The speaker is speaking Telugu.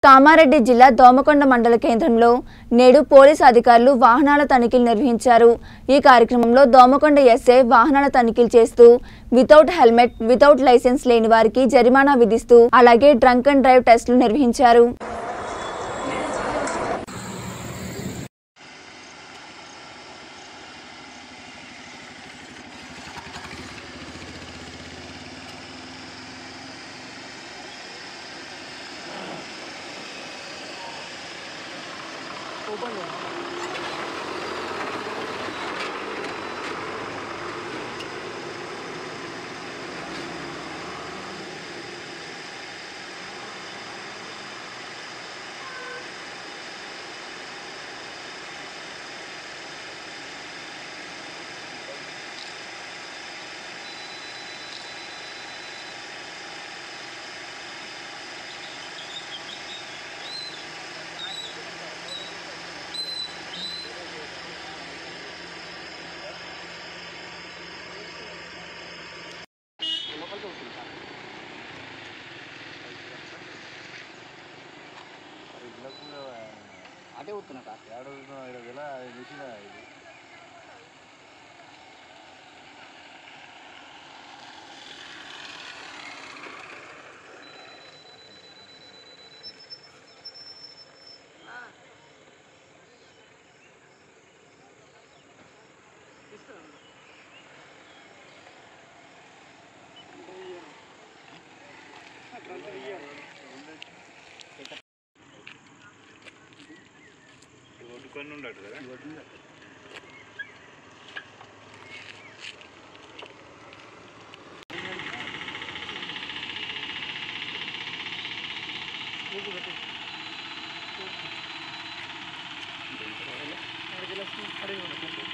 కామారెడ్డి జిల్లా దోమకొండ మండల కేంద్రంలో నేడు పోలీసు అధికారులు వాహనాల తనిఖీలు నిర్వహించారు ఈ కార్యక్రమంలో దోమకొండ ఎస్ఏ వాహనాల తనిఖీలు చేస్తూ వితౌట్ హెల్మెట్ వితౌట్ లైసెన్స్ లేని వారికి జరిమానా విధిస్తూ అలాగే డ్రంక్ అండ్ డ్రైవ్ టెస్టులు నిర్వహించారు అటే వస్తున్నా సార్ ఒడ్డుకొని ఉండడు కదా అడిగి